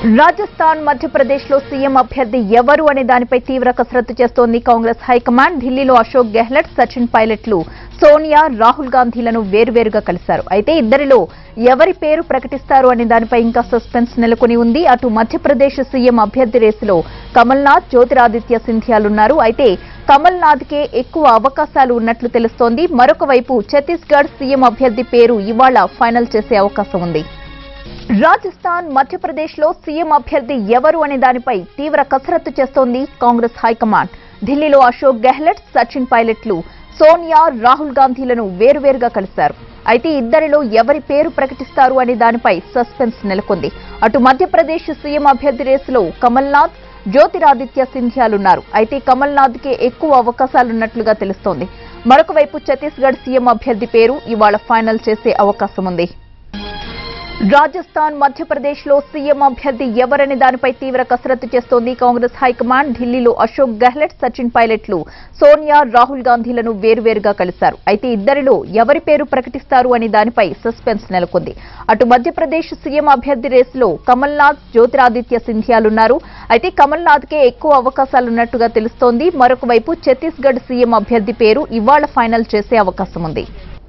రాజస్థాన్ మధ్యప్రదేశ్ లో సీఎం అభ్యర్థి ఎవరు అనే దానిపై తీవ్ర కసరత్తు చేస్తోంది కాంగ్రెస్ హైకమాండ్ ఢిల్లీలో అశోక్ గెహ్లట్ సచిన్ పైలట్లు సోనియా రాహుల్ గాంధీలను వేరువేరుగా కలిశారు అయితే ఇద్దరిలో ఎవరి పేరు ప్రకటిస్తారు అనే దానిపై ఇంకా సస్పెన్స్ నెలకొని ఉంది అటు మధ్యప్రదేశ్ సీఎం అభ్యర్థి రేసులో కమల్నాథ్ జ్యోతిరాదిత్య సింధియాలున్నారు అయితే కమల్నాథ్కే ఎక్కువ అవకాశాలు ఉన్నట్లు తెలుస్తోంది మరొక వైపు ఛత్తీస్గఢ్ సీఎం అభ్యర్థి పేరు ఇవాళ ఫైనల్ చేసే అవకాశం ఉంది రాజస్థాన్ మధ్యప్రదేశ్ లో సీఎం అభ్యర్థి ఎవరు అనే దానిపై తీవ్ర కసరత్తు చేస్తోంది కాంగ్రెస్ హైకమాండ్ ఢిల్లీలో అశోక్ గెహ్లట్ సచిన్ పైలట్లు సోనియా రాహుల్ గాంధీలను వేరువేరుగా కలిశారు అయితే ఇద్దరిలో ఎవరి పేరు ప్రకటిస్తారు అనే దానిపై సస్పెన్స్ నెలకొంది అటు మధ్యప్రదేశ్ సీఎం అభ్యర్థి రేసులో కమల్నాథ్ జ్యోతిరాదిత్య సింధియాలున్నారు అయితే కమల్నాథ్కే ఎక్కువ అవకాశాలున్నట్లుగా తెలుస్తోంది మరొక వైపు ఛత్తీస్గఢ్ సీఎం అభ్యర్థి పేరు ఇవాళ ఫైనల్ చేసే అవకాశం ఉంది రాజస్థాన్ మధ్యప్రదేశ్ లో సీఎం అభ్యర్థి ఎవరనే దానిపై తీవ్ర కసరత్తు చేస్తోంది కాంగ్రెస్ హైకమాండ్ ఢిల్లీలో అశోక్ గెహ్లట్ సచిన్ పైలట్లు సోనియా రాహుల్ గాంధీలను వేరువేరుగా కలిశారు అయితే ఇద్దరిలో ఎవరి పేరు ప్రకటిస్తారు అనే దానిపై సస్పెన్స్ నెలకొంది అటు మధ్యప్రదేశ్ సీఎం అభ్యర్థి రేసులో కమల్నాథ్ జ్యోతిరాదిత్య సింధియాలున్నారు అయితే కమల్నాథ్కే ఎక్కువ అవకాశాలున్నట్టుగా తెలుస్తోంది మరొక వైపు ఛత్తీస్గఢ్ సీఎం అభ్యర్థి పేరు ఇవాళ ఫైనల్ చేసే అవకాశం ఉంది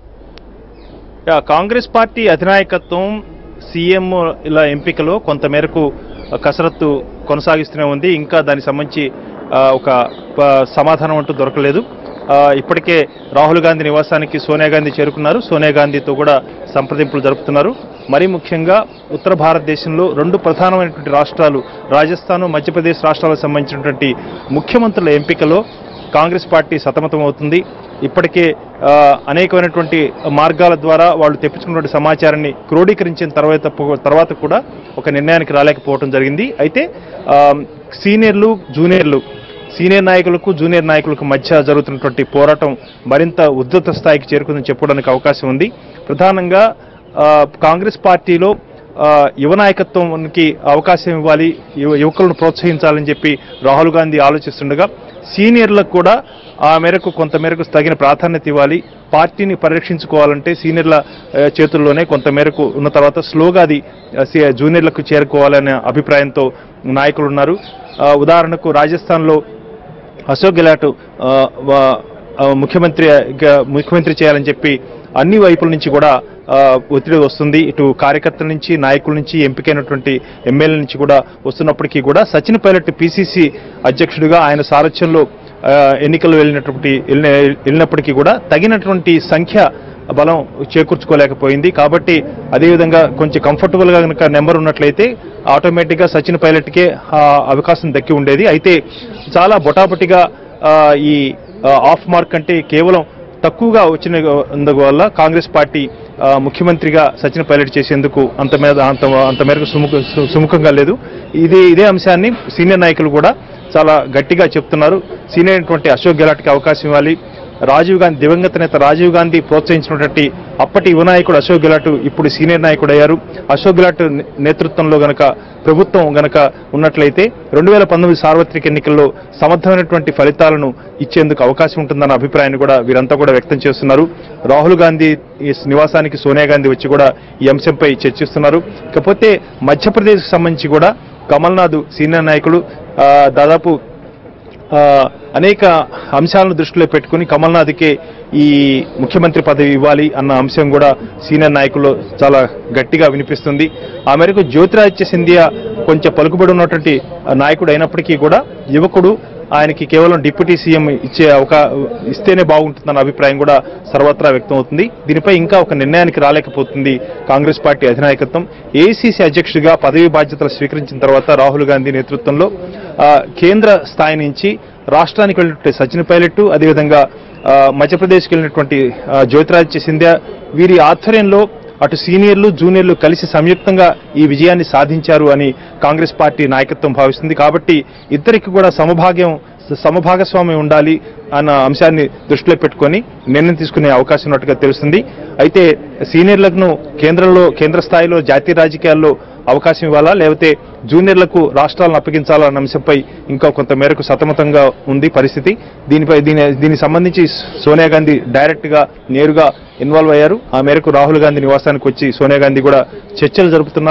యా, కాంగ్రెస్ పార్టీ అధినాయకత్వం సీఎం ఇలా ఎంపికలో కొంతమేరకు కసరత్తు కొనసాగిస్తూనే ఉంది ఇంకా దానికి సంబంధించి ఆ, ఒక ప- సమాధానం అంటూ దొరకలేదు ఆ, ఇప్పటికే రాహుల్ గాంధీ నివాసానికి సోనియా గాంధీ చేరుకున్నారు సోనియా గాంధీతో కూడా సంప్రదింపులు జరుపుతున్నారు మరీ ముఖ్యంగా ఉత్తర భారతదేశంలో రెండు ప్రధానమైనటువంటి రాష్ట్రాలు రాజస్థాన్ మధ్యప్రదేశ్ రాష్ట్రాలకు సంబంధించినటువంటి ముఖ్యమంత్రుల ఎంపికలో కాంగ్రెస్ పార్టీ సతమతమవుతుంది ఇప్పటికే ఆ, అనేకమైనటువంటి మార్గాల ద్వారా వాళ్ళు తెప్పించుకున్నటువంటి సమాచారాన్ని క్రోడీకరించిన తర్వాత తర్వాత కూడా ఒక నిర్ణయానికి రాలేకపోవడం జరిగింది అయితే ఆ, సీనియర్లు జూనియర్లు సీనియర్ నాయకులకు జూనియర్ నాయకులకు మధ్య జరుగుతున్నటువంటి పోరాటం మరింత ఉద్ధృత స్థాయికి చేరుకుందని చెప్పుకోవడానికి అవకాశం ఉంది ప్రధానంగా ఆ, కాంగ్రెస్ పార్టీలో ఆ, యువ నాయకత్వానికి అవకాశం ఇవ్వాలి యువ- యువకులను ప్రోత్సహించాలని చెప్పి రాహుల్ గాంధీ ఆలోచిస్తుండగా సీనియర్లకు కూడా ఆ మేరకు కొంత మేరకు తగిన ప్రాధాన్యత ఇవ్వాలి పార్టీని పరిరక్షించుకోవాలంటే సీనియర్ల ఆ, చేతుల్లోనే కొంత మేరకు ఉన్న తర్వాత స్లోగా అది ఆ, సీ- జూనియర్లకు చేరుకోవాలనే అభిప్రాయంతో నాయకులు ఉన్నారు ఆ, ఉదాహరణకు రాజస్థాన్లో అశోక్ గెలాట్ ఆ, వా- ఆ, ముఖ్యమంత్రి గా- ముఖ్యమంత్రి చేయాలని చెప్పి అన్ని వైపుల నుంచి కూడా ఆ, ఒత్తిడి వస్తుంది ఇటు కార్యకర్తల నుంచి నాయకుల నుంచి ఎంపికైనటువంటి ఎమ్మెల్యే నుంచి కూడా వస్తున్నప్పటికీ కూడా సచిన్ పైలట్ పిసిసి అధ్యక్షుడిగా ఆయన సారథ్యంలో ఆ, ఎన్నికలు వెళ్ళినటువంటి వెళ్ళిన- వెళ్ళినప్పటికీ కూడా తగినటువంటి సంఖ్య బలం చేకూర్చుకోలేకపోయింది కాబట్టి అదేవిధంగా కొంచెం కంఫర్టబుల్ గా కనుక నెంబర్ ఉన్నట్లయితే ఆటోమేటిక్ గా సచిన్ పైలట్కే ఆ అవకాశం దక్కి ఉండేది అయితే చాలా బొటాబొటిగా ఆ, ఈ ఆ, ఆఫ్ మార్క్ అంటే కేవలం తక్కువగా వచ్చిన వల్ల కాంగ్రెస్ పార్టీ ఆ, ముఖ్యమంత్రిగా సచిన్ పైలట్ చేసేందుకు అంత మీద అంత అంత మేరకు సుముఖ సు- సుముఖంగా లేదు ఇది ఇదే అంశాన్ని సీనియర్ నాయకులు కూడా చాలా గట్టిగా చెప్తున్నారు సీనియర్ అయినటువంటి అశోక్ గెలాట్కి అవకాశం ఇవ్వాలి రాజీవ్ గాంధీ దివంగత నేత రాజీవ్ గాంధీ ప్రోత్సహించినటువంటి అప్పటి యువ నాయకుడు అశోక్ గెలాట్ ఇప్పుడు సీనియర్ నాయకుడు అయ్యారు అశోక్ గెలాట్ నే- నేతృత్వంలో గనక ప్రభుత్వం గనక ఉన్నట్లయితే రెండు వేల పంతొమ్మిది సార్వత్రిక ఎన్నికల్లో సమర్థమైనటువంటి ఫలితాలను ఇచ్చేందుకు అవకాశం ఉంటుందన్న అభిప్రాయాన్ని కూడా వీరంతా కూడా వ్యక్తం చేస్తున్నారు రాహుల్ గాంధీ ఈ నివాసానికి సోనియా గాంధీ వచ్చి కూడా ఈ అంశంపై చర్చిస్తున్నారు ఇకపోతే మధ్యప్రదేశ్కి సంబంధించి కూడా కమల్నాథ్ సీనియర్ నాయకుడు ఆ, దాదాపు ఆ, అనేక అంశాలను దృష్టిలో పెట్టుకుని కమల్నాథ్కే ఈ ముఖ్యమంత్రి పదవి ఇవ్వాలి అన్న అంశం కూడా సీనియర్ నాయకుల్లో చాలా గట్టిగా వినిపిస్తుంది ఆ మేరకు జ్యోతిరాదిత్య సింధియా కొంచెం పలుకుబడి ఉన్నటువంటి నాయకుడు అయినప్పటికీ కూడా యువకుడు ఆయనకి కేవలం డిప్యూటీ సీఎం ఇచ్చే అవకా ఇస్తేనే బాగుంటుందన్న అభిప్రాయం కూడా సర్వత్రా వ్యక్తం అవుతుంది దీనిపై ఇంకా ఒక నిర్ణయానికి రాలేకపోతుంది కాంగ్రెస్ పార్టీ అధినాయకత్వం ఏఐసీసీ అధ్యక్షుడిగా పదవి బాధ్యతలు స్వీకరించిన తర్వాత రాహుల్ గాంధీ నేతృత్వంలో ఆ, కేంద్ర స్థాయి నుంచి రాష్ట్రానికి వెళ్ళినటువంటి సచిన్ పైలట్ అదేవిధంగా ఆ, మధ్యప్రదేశ్కి వెళ్ళినటువంటి ఆ, జ్యోతిరాదిత్య సింధ్యా వీరి ఆధ్వర్యంలో అటు సీనియర్లు జూనియర్లు కలిసి సంయుక్తంగా ఈ విజయాన్ని సాధించారు అని కాంగ్రెస్ పార్టీ నాయకత్వం భావిస్తుంది కాబట్టి ఇద్దరికి కూడా సమభాగ్యం సమభాగస్వామ్యం ఉండాలి అన్న అంశాన్ని దృష్టిలో పెట్టుకొని నిర్ణయం తీసుకునే అవకాశం ఉన్నట్టుగా తెలుస్తుంది అయితే సీనియర్లకు కేంద్రంలో కేంద్ర స్థాయిలో జాతీయ రాజకీయాల్లో అవకాశం ఇవ్వాలా లేకపోతే జూనియర్లకు రాష్ట్రాలను అప్పగించాలా అన్న అంశంపై ఇంకా కొంత మేరకు సతమతంగా ఉంది పరిస్థితి దీనిపై దీని దీనికి సంబంధించి సోనియా గాంధీ డైరెక్ట్ గా నేరుగా ఇన్వాల్వ్ అయ్యారు ఆ మేరకు రాహుల్ గాంధీ నివాసానికి వచ్చి సోనియా గాంధీ కూడా చర్చలు జరుపుతున్నారు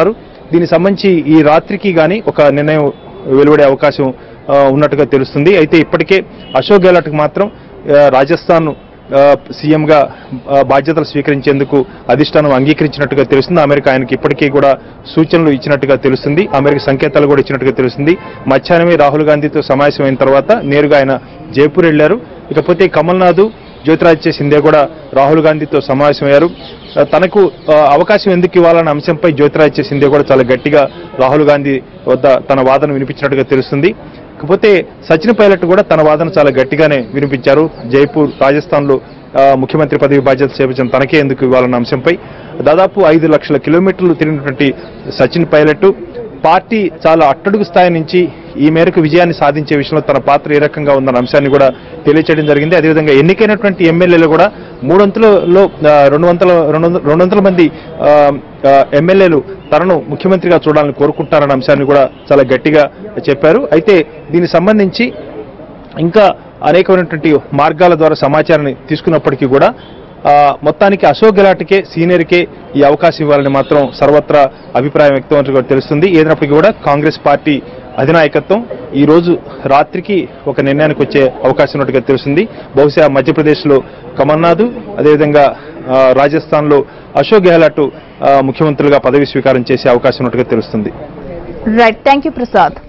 దీనికి సంబంధించి ఈ రాత్రికి గాని ఒక నిర్ణయం వెలువడే అవకాశం ఆ, ఉన్నట్టుగా తెలుస్తుంది అయితే ఇప్పటికే అశోక్ గెహ్లోట్కి మాత్రం ఆ, రాజస్థాన్ ఆ, సీఎంగా ఆ, బాధ్యతలు స్వీకరించేందుకు అధిష్టానం అంగీకరించినట్టుగా తెలుస్తుంది అమెరికా ఆయనకి ఇప్పటికీ కూడా సూచనలు ఇచ్చినట్టుగా తెలుస్తుంది అమెరికా సంకేతాలు కూడా ఇచ్చినట్టుగా తెలుస్తుంది మధ్యాహ్నమే రాహుల్ గాంధీతో సమావేశమైన తర్వాత నేరుగా ఆయన జైపూర్ వెళ్లారు ఇకపోతే కమల్నాథ్ జ్యోతిరాదిత్య సింధియా కూడా రాహుల్ గాంధీతో సమావేశమయ్యారు ఆ, తనకు ఆ, అవకాశం ఎందుకు ఇవ్వాలన్న అంశంపై జ్యోతిరాదిత్య సింధియా కూడా చాలా గట్టిగా రాహుల్ గాంధీ వద్ద తన వాదన వినిపించినట్టుగా తెలుస్తుంది కాకపోతే సచిన్ పైలట్ కూడా తన వాదన చాలా గట్టిగానే వినిపించారు జైపూర్ రాజస్థాన్లో ఆ, ముఖ్యమంత్రి పదవి బాధ్యత చేపట్టిన తనకే ఎందుకు ఇవ్వాలన్న అంశంపై దాదాపు ఐదు లక్షల కిలోమీటర్లు తిరిగినటువంటి సచిన్ పైలట్ పార్టీ చాలా అట్టడుగు స్థాయి నుంచి ఈ మేరకు విజయాన్ని సాధించే విషయంలో తన పాత్ర ఏ రకంగా ఉందన్న అంశాన్ని కూడా తెలియచేయడం జరిగింది అదేవిధంగా ఎన్నికైనటువంటి ఎమ్మెల్యేలు కూడా మూడొంతులలో ఆ, రెండు వందల రెండు వందల రెండు వందల మంది ఆ, ఆ, ఎమ్మెల్యేలు తనను ముఖ్యమంత్రిగా చూడాలని కోరుకుంటారన్న అంశాన్ని కూడా చాలా గట్టిగా చెప్పారు అయితే దీనికి సంబంధించి ఇంకా అనేకమైనటువంటి మార్గాల ద్వారా సమాచారాన్ని తీసుకున్నప్పటికీ కూడా ఆ, మొత్తానికి అశోక్ గెలాట్కే సీనియర్కే ఈ అవకాశం ఇవ్వాలని మాత్రం సర్వత్రా అభిప్రాయం వ్యక్తం అవుతున్నట్టు కూడా తెలుస్తుంది ఏదైనప్పటికీ కూడా కాంగ్రెస్ పార్టీ అధినాయకత్వం ఈ రోజు రాత్రికి ఒక నిర్ణయానికి వచ్చే అవకాశం ఉన్నట్టుగా తెలుస్తుంది బహుశా మధ్యప్రదేశ్లో కమల్నాథ్ అదేవిధంగా ఆ, రాజస్థాన్లో అశోక్ గెహ్లాట్ ఆ, ముఖ్యమంత్రులుగా పదవి స్వీకారం చేసే అవకాశం ఉన్నట్టుగా తెలుస్తుంది రైట్ థ్యాంక్ యూ ప్రసాద్